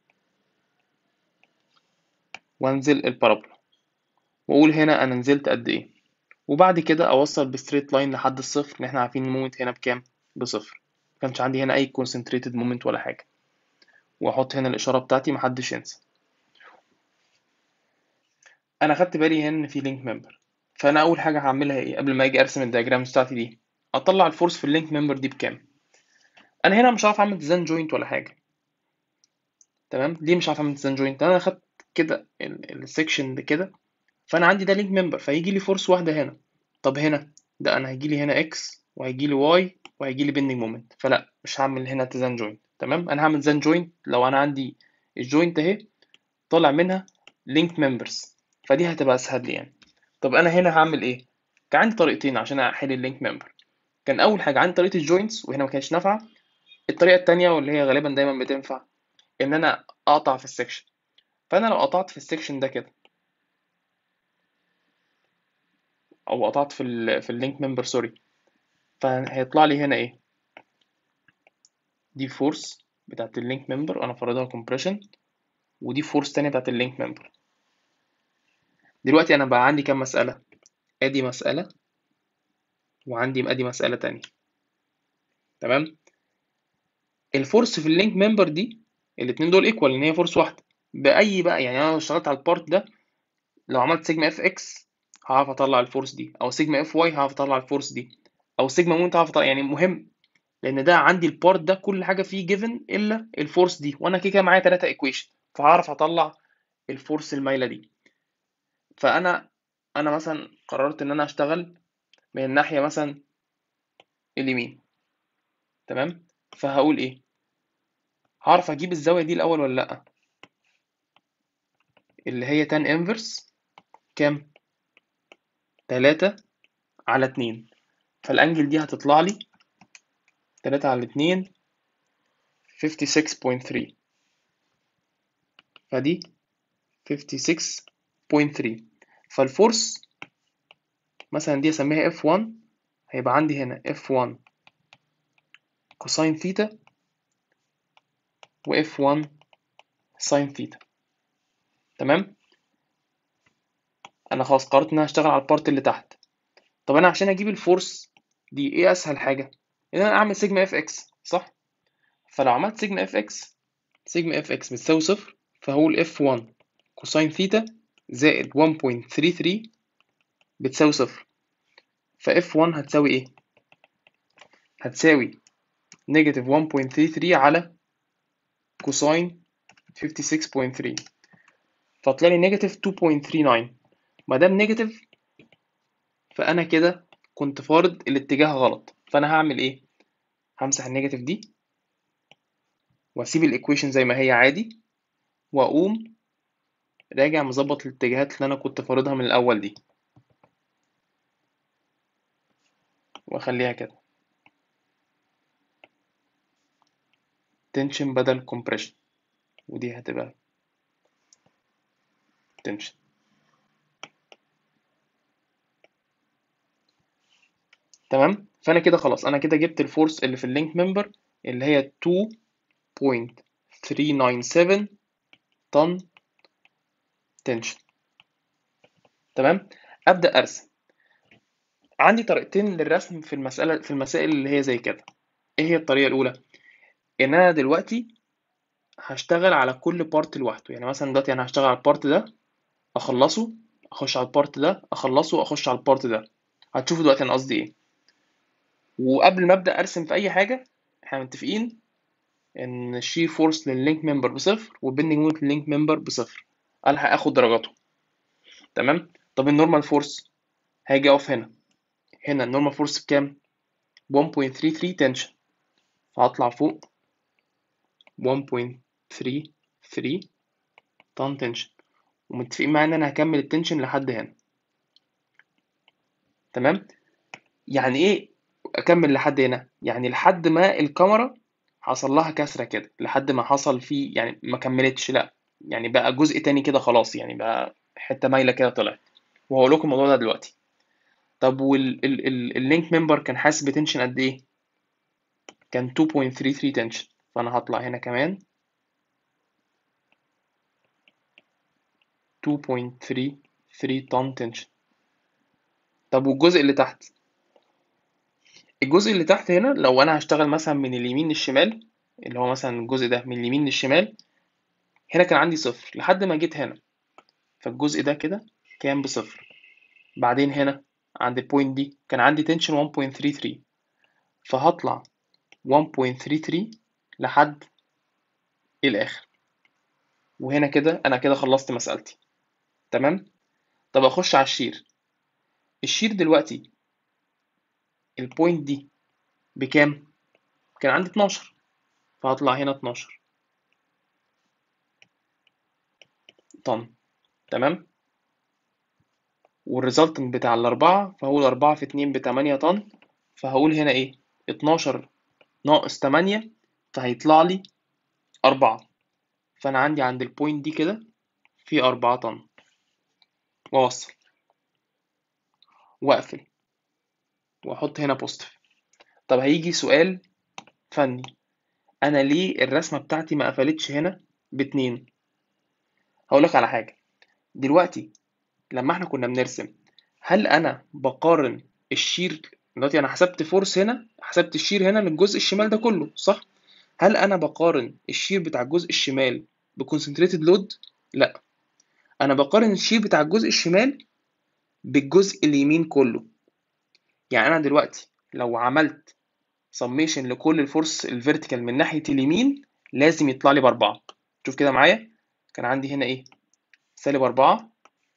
وانزل البارابولا واقول هنا انا نزلت قد ايه وبعد كده اوصل بستريت لاين لحد الصفر ان احنا عارفين المومنت هنا بكام بصفر مكانش عندي هنا اي كونسنتريتد مومنت ولا حاجه واحط هنا الاشاره بتاعتي محدش ينسى انا خدت بالي هنا ان في لينك ممبر فانا اول حاجه هعملها ايه قبل ما اجي ارسم الدياجرام بتاعتي دي اطلع الفورس في اللينك ممبر دي بكام انا هنا مش عارف اعمل ديزاين جوينت ولا حاجه تمام ليه مش عارف اعمل ديزاين جوينت انا خدت كده السكشن ده كده فانا عندي ده لينك ممبر فهيجي لي فورس واحده هنا طب هنا ده انا هيجي لي هنا اكس وهيجي لي واي وهيجي لي بيندنج مومنت فلا مش هعمل هنا ديزاين جوينت تمام انا هعمل ديزاين جوينت لو انا عندي الجوينت اهي طالع منها لينك ممبرز فدي هتبقى اسهل لي يعني طب انا هنا هعمل ايه كان عندي طريقتين عشان احل اللينك ممبر كان اول حاجه عندي طريقه الجوينتس وهنا ما كانتش نافعه الطريقه التانية واللي هي غالبا دايما بتنفع ان انا اقطع في السكشن فانا لو قطعت في السكشن ده كده او قطعت في ال في اللينك ممبر سوري فهيطلع لي هنا ايه دي فورس بتاعت اللينك ممبر انا فارضها كومبريشن ودي فورس تانية بتاعت اللينك ممبر دلوقتي انا بقى عندي كام مسألة ادي مسألة وعندي ادي مسألة تانية تمام الفورس في اللينك ممبر دي الاتنين دول ايكوال ان هي فورس واحدة بأي بقى يعني انا لو اشتغلت على البارت ده لو عملت سيجما اف اكس هعرف اطلع الفورس دي او سيجما اف واي هعرف اطلع الفورس دي او سيجما مومنت هعرف اطلع يعني مهم لان ده عندي البارت ده كل حاجه فيه جيفن الا الفورس دي وانا كده كده معايا ثلاثه ايكويشن فهعرف اطلع الفورس المايله دي فانا انا مثلا قررت ان انا اشتغل من الناحيه مثلا اليمين تمام فهقول ايه هعرف اجيب الزاويه دي الاول ولا لا اللي هي تان انفرس كام 3 على 2 فالانجل دي هتطلع لي 3 على 2 56.3 فدي 56.3 فالفورس مثلا دي اسميها F1 هيبقى عندي هنا F1 كوساين ثيتا و F1 ساين ثيتا تمام انا خلاص قررت ان انا اشتغل على البارت اللي تحت طب انا عشان اجيب الفورس دي ايه اسهل حاجه ان انا اعمل سيجما اف اكس صح فلو عملت سيجما اف اكس سيجما اف اكس بتساوي صفر فهقول اف 1 كوساين ثيتا زائد 1.33 بتساوي صفر فاف 1 هتساوي ايه هتساوي نيجاتيف 1.33 على كوساين 56.3 فطلع لي نيجاتيف 2.39 ما دام نيجاتيف فانا كده كنت فارض الاتجاه غلط فانا هعمل ايه همسح النيجاتيف دي واسيب الايكويشن زي ما هي عادي واقوم راجع مظبط الاتجاهات اللي انا كنت فارضها من الاول دي واخليها كده تنشن بدل كومبريشن ودي هتبقى تنشن تمام فانا كده خلاص انا كده جبت الفورس اللي في اللينك ممبر اللي هي 2.397 طن تنشن تمام ابدا ارسم عندي طريقتين للرسم في المساله في المسائل اللي هي زي كده ايه هي الطريقه الاولى ان انا دلوقتي هشتغل على كل بارت لوحده يعني مثلا دلوقتي انا هشتغل على البارت ده اخلصه اخش على البارت ده اخلصه اخش على البارت ده هتشوفوا دلوقتي انا قصدي ايه وقبل ما ابدا ارسم في اي حاجه احنا متفقين ان الشير فورس لللينك ممبر بصفر والبندنج مومنت لللينك ممبر بصفر الحق اخد درجاته تمام طب النورمال فورس هاجي اقف هنا هنا النورمال فورس بكام 1.33 تنشن فهطلع فوق 1.33 طن تنشن ومتفقين معايا ان انا هكمل التنشن لحد هنا تمام يعني ايه اكمل لحد هنا يعني لحد ما الكاميرا حصل لها كسره كده لحد ما حصل فيه يعني ما كملتش لا يعني بقى جزء تاني كده خلاص يعني بقى حته مايله كده طلعت وهقول لكم الموضوع ده دلوقتي طب واللينك ممبر كان حاسس بتنشن قد ايه كان 2.33 تنشن فانا هطلع هنا كمان 2.33 طن تنشن طب والجزء اللي تحت الجزء اللي تحت هنا لو انا هشتغل مثلا من اليمين للشمال اللي هو مثلا الجزء ده من اليمين للشمال هنا كان عندي صفر لحد ما جيت هنا فالجزء ده كده كان بصفر بعدين هنا عند البوينت دي كان عندي تنشن 1.33 فهطلع 1.33 لحد الآخر وهنا كده أنا كده خلصت مسألتي تمام طب أخش على الشير الشير دلوقتي البوينت دي بكام كان عندي 12 فهطلع هنا 12 طن تمام والريزلتنت بتاع الأربعة فهقول أربعة في اتنين بتمانية طن فهقول هنا إيه اتناشر ناقص تمانية فهيطلع لي أربعة فأنا عندي عند البوينت دي كده في أربعة طن وأوصل وأقفل وأحط هنا بوزيتيف طب هيجي سؤال فني انا ليه الرسمه بتاعتي ما قفلتش هنا باتنين هقول لك على حاجه دلوقتي لما احنا كنا بنرسم هل انا بقارن الشير دلوقتي انا حسبت فورس هنا حسبت الشير هنا للجزء الشمال ده كله صح هل انا بقارن الشير بتاع الجزء الشمال بكونسنتريتد لود لا انا بقارن الشير بتاع الجزء الشمال بالجزء اليمين كله يعني انا دلوقتي لو عملت سميشن لكل الفورس الفيرتيكال من ناحيه اليمين لازم يطلع لي باربعه شوف كده معايا كان عندي هنا ايه سالب أربعة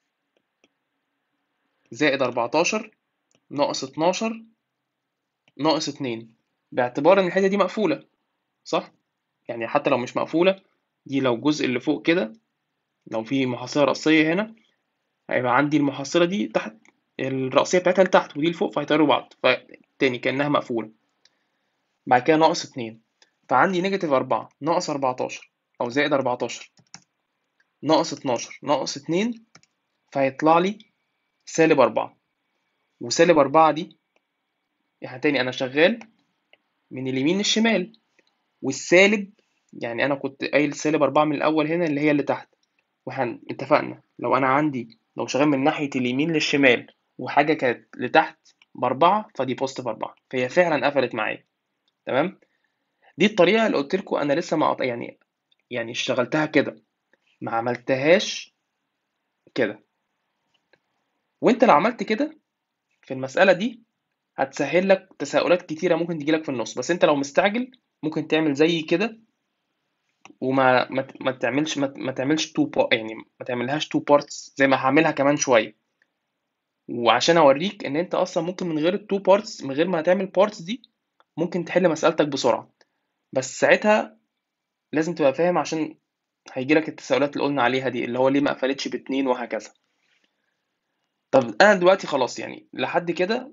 زائد أربعتاشر ناقص اتناشر ناقص اتنين باعتبار إن الحتة دي مقفولة صح؟ يعني حتى لو مش مقفولة دي لو الجزء اللي فوق كده لو في محصلة رأسية هنا هيبقى عندي المحصلة دي تحت الرأسية بتاعتها لتحت ودي لفوق فهيطيروا بعض فتاني كأنها مقفولة بعد كده ناقص اتنين فعندي نيجاتيف أربعة ناقص أربعتاشر أو زائد أربعتاشر ناقص اتناشر ناقص اتنين فهيطلع لي سالب أربعة وسالب أربعة دي يعني تاني أنا شغال من اليمين للشمال والسالب يعني أنا كنت قايل سالب أربعة من الأول هنا اللي هي اللي تحت واحنا اتفقنا لو أنا عندي لو شغال من ناحية اليمين للشمال وحاجة كانت لتحت بأربعة فدي بوزيتيف أربعة فهي فعلا قفلت معايا تمام دي الطريقة اللي قلت لكم أنا لسه ما قط- يعني يعني اشتغلتها كده ما عملتهاش كده وانت لو عملت كده في المسألة دي هتسهل لك تساؤلات كتيرة ممكن تجيلك في النص بس انت لو مستعجل ممكن تعمل زي كده وما ما, ما تعملش ما, ما تعملش تو يعني ما تعملهاش تو بارتس زي ما هعملها كمان شوية وعشان اوريك ان انت اصلا ممكن من غير التو بارتس من غير ما تعمل بارتس دي ممكن تحل مسألتك بسرعة بس ساعتها لازم تبقى فاهم عشان هيجيلك التساؤلات اللي قلنا عليها دي اللي هو ليه ما قفلتش باتنين وهكذا طب انا دلوقتي خلاص يعني لحد كده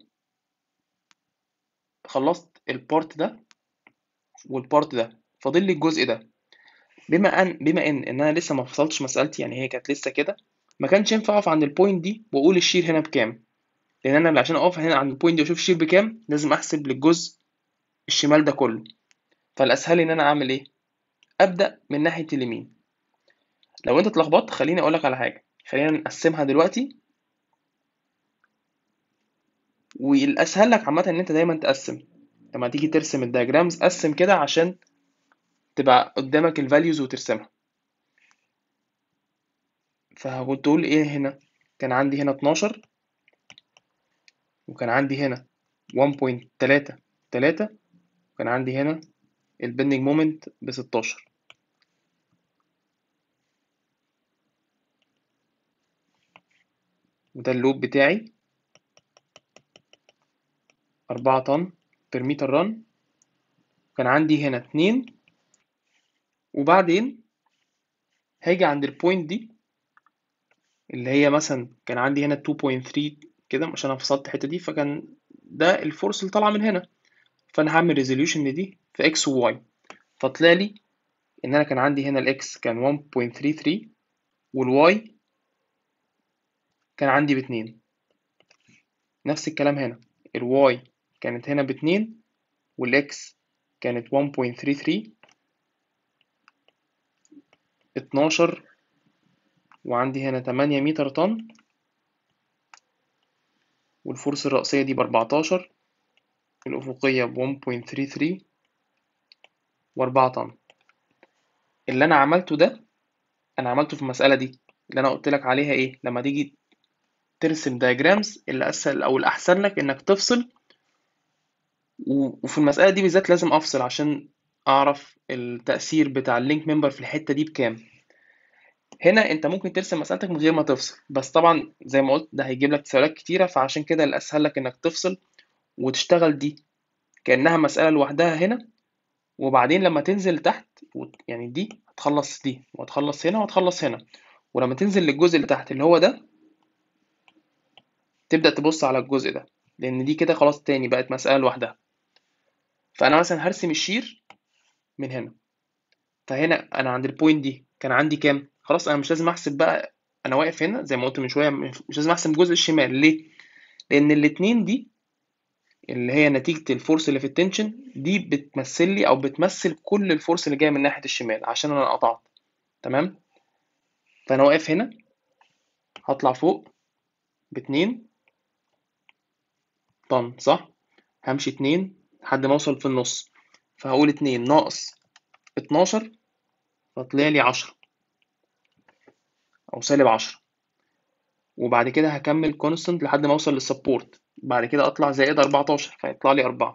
خلصت البارت ده والبارت ده فاضل لي الجزء ده بما ان بما ان ان انا لسه ما فصلتش مسألتي يعني هي كانت لسه كده ما كانش ينفع اقف عند البوينت دي واقول الشير هنا بكام لان انا عشان اقف هنا عند البوينت دي واشوف الشير بكام لازم احسب للجزء الشمال ده كله فالاسهل ان انا اعمل ايه ابدا من ناحيه اليمين لو انت اتلخبطت خليني اقول لك على حاجه خلينا نقسمها دلوقتي والاسهل لك عامه ان انت دايما تقسم لما تيجي ترسم الدياجرامز قسم كده عشان تبقى قدامك الفاليوز وترسمها فكنت تقول ايه هنا كان عندي هنا 12 وكان عندي هنا 1.3 3 وكان عندي هنا البندنج مومنت ب 16 وده اللوب بتاعي 4 طن بير متر رن كان عندي هنا 2 وبعدين هاجي عند البوينت دي اللي هي مثلا كان عندي هنا 2.3 كده عشان انا فصلت الحته دي فكان ده الفورس اللي طالعه من هنا فانا هعمل ريزوليوشن لدي في اكس وواي فطلع لي ان انا كان عندي هنا الاكس كان 1.33 والواي كان عندي باتنين نفس الكلام هنا الواي كانت هنا باتنين والاكس كانت 1.33 اتناشر وعندي هنا تمانية متر طن والفرصة الرأسية دي بأربعتاشر الأفقية ب 1.33 وأربعة طن اللي أنا عملته ده أنا عملته في المسألة دي اللي أنا قلت لك عليها إيه لما تيجي ترسم دايجرامز اللي أسهل أو الأحسن لك إنك تفصل وفي المسألة دي بالذات لازم أفصل عشان أعرف التأثير بتاع اللينك ممبر في الحتة دي بكام هنا انت ممكن ترسم مسألتك من غير ما تفصل بس طبعا زي ما قلت ده هيجيب لك تساؤلات كتيرة فعشان كده الأسهل لك انك تفصل وتشتغل دي كأنها مسألة لوحدها هنا وبعدين لما تنزل تحت يعني دي هتخلص دي وهتخلص هنا وهتخلص هنا ولما تنزل للجزء اللي تحت اللي هو ده تبدأ تبص على الجزء ده لأن دي كده خلاص تاني بقت مسألة لوحدها فأنا مثلا هرسم الشير من هنا فهنا أنا عند البوينت دي كان عندي كام؟ خلاص أنا مش لازم أحسب بقى أنا واقف هنا زي ما قلت من شوية مش لازم أحسب الجزء الشمال ليه؟ لأن الاتنين دي اللي هي نتيجة الفورس اللي في التنشن دي بتمثل لي أو بتمثل كل الفورس اللي جاية من ناحية الشمال عشان أنا قطعت تمام فأنا واقف هنا هطلع فوق باتنين طن صح همشي اتنين لحد ما أوصل في النص فهقول اتنين ناقص اتناشر فطلع لي عشرة أو سالب عشرة وبعد كده هكمل كونستنت لحد ما أوصل للسبورت بعد كده أطلع زائد أربعتاشر فيطلع لي أربعة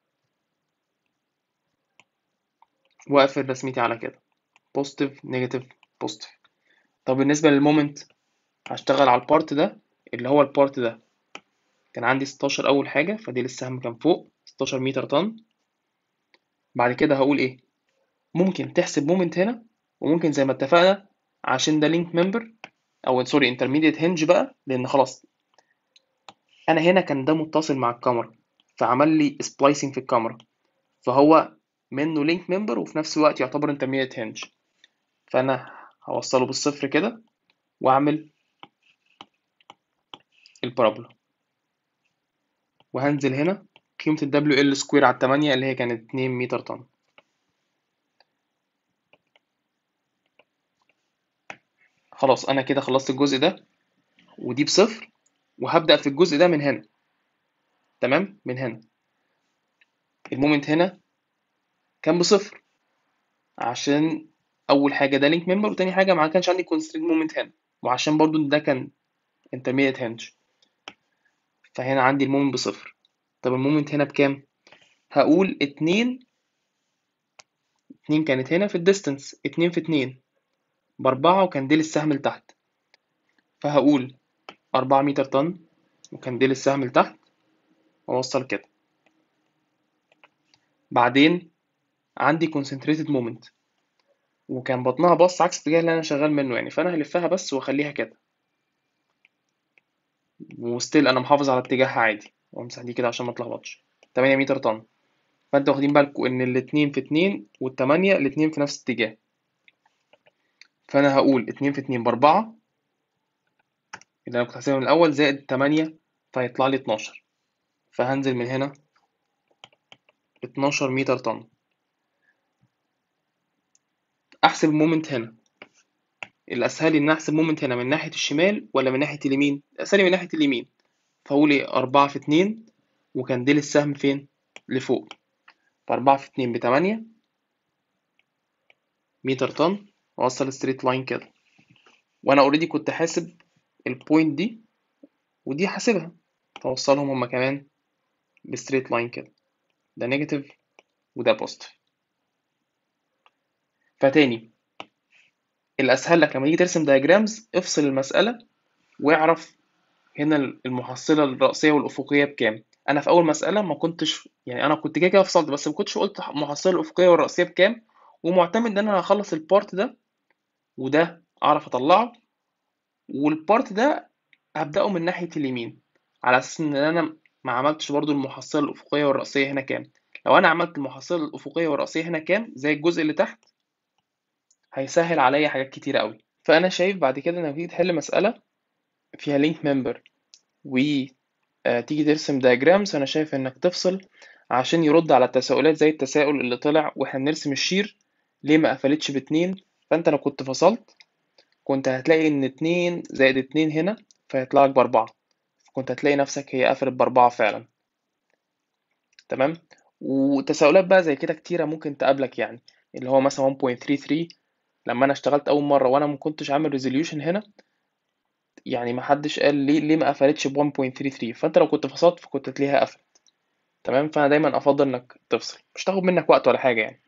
وأقفل رسمتي على كده بوزيتيف نيجاتيف بوزيتيف طب بالنسبة للمومنت هشتغل على البارت ده اللي هو البارت ده كان عندي 16 أول حاجة فدي السهم كان فوق 16 متر طن بعد كده هقول إيه ممكن تحسب مومنت هنا وممكن زي ما اتفقنا عشان ده لينك ممبر أو سوري انترميديت هنج بقى لأن خلاص أنا هنا كان ده متصل مع الكاميرا فعمل لي سبلايسنج في الكاميرا فهو منه لينك ممبر وفي نفس الوقت يعتبر انترميديت هنج فأنا هوصله بالصفر كده وأعمل البارابولا وهنزل هنا قيمة ال WL سكوير على التمانية اللي هي كانت اتنين متر طن خلاص أنا كده خلصت الجزء ده ودي بصفر وهبدأ في الجزء ده من هنا تمام من هنا المومنت هنا كان بصفر عشان أول حاجة ده لينك ممبر وتاني حاجة ما كانش عندي كونستريت مومنت هنا وعشان برضو ده كان انترميديت هنج فهنا عندي المومنت بصفر طب المومنت هنا بكام؟ هقول اتنين اتنين كانت هنا في الديستنس اتنين في اتنين بأربعة وكان ديل السهم لتحت فهقول أربعة متر طن وكان ديل السهم لتحت وأوصل كده بعدين عندي concentrated moment وكان بطنها باص عكس الاتجاه اللي أنا شغال منه يعني فأنا هلفها بس وأخليها كده وستيل أنا محافظ على اتجاهها عادي وأمسح دي كده عشان ما اتلخبطش تمانية متر طن فأنتوا واخدين بالكم إن الاتنين في اتنين والتمانية الاتنين في نفس الاتجاه فأنا هقول اتنين في اتنين بأربعة اللي أنا كنت حاسبها من الأول زائد تمانية فيطلع لي اتناشر فهنزل من هنا اتناشر متر طن أحسب المومنت هنا الأسهل إن أحسب مومنت هنا من ناحية الشمال ولا من ناحية اليمين؟ الأسهل من ناحية اليمين فأقول إيه أربعة في اتنين وكان ديل السهم فين؟ لفوق فأربعة في اتنين بتمانية متر طن وأوصل ستريت لاين كده وأنا أوريدي كنت حاسب البوينت دي ودي حاسبها فأوصلهم هما كمان بستريت لاين كده ده نيجاتيف وده بوزيتيف فتاني الأسهل لك لما تيجي ترسم دايجرامز افصل المسألة واعرف هنا المحصلة الرأسية والأفقية بكام أنا في أول مسألة ما كنتش يعني أنا كنت كده كده فصلت بس ما كنتش قلت المحصلة الأفقية والرأسية بكام ومعتمد إن أنا هخلص البارت ده وده أعرف أطلعه والبارت ده هبدأه من ناحية اليمين على أساس إن أنا ما عملتش برضو المحصلة الأفقية والرأسية هنا كام لو أنا عملت المحصلة الأفقية والرأسية هنا كام زي الجزء اللي تحت هيسهل عليا حاجات كتيرة أوي فأنا شايف بعد كده إنك تيجي تحل مسألة فيها لينك ممبر وتيجي ترسم دايجرامز أنا شايف إنك تفصل عشان يرد على التساؤلات زي التساؤل اللي طلع وإحنا بنرسم الشير ليه ما قفلتش باتنين فأنت لو كنت فصلت كنت هتلاقي إن اتنين زائد اتنين هنا فيطلع لك بأربعة كنت هتلاقي نفسك هي قفلت بأربعة فعلا تمام وتساؤلات بقى زي كده كتيرة ممكن تقابلك يعني اللي هو مثلا 1.33 لما انا اشتغلت اول مره وانا ما كنتش عامل ريزوليوشن هنا يعني ما حدش قال ليه ليه ما قفلتش ب 1.33 فانت لو كنت فصلت فكنت تلاقيها قفلت تمام فانا دايما افضل انك تفصل مش تاخد منك وقت ولا حاجه يعني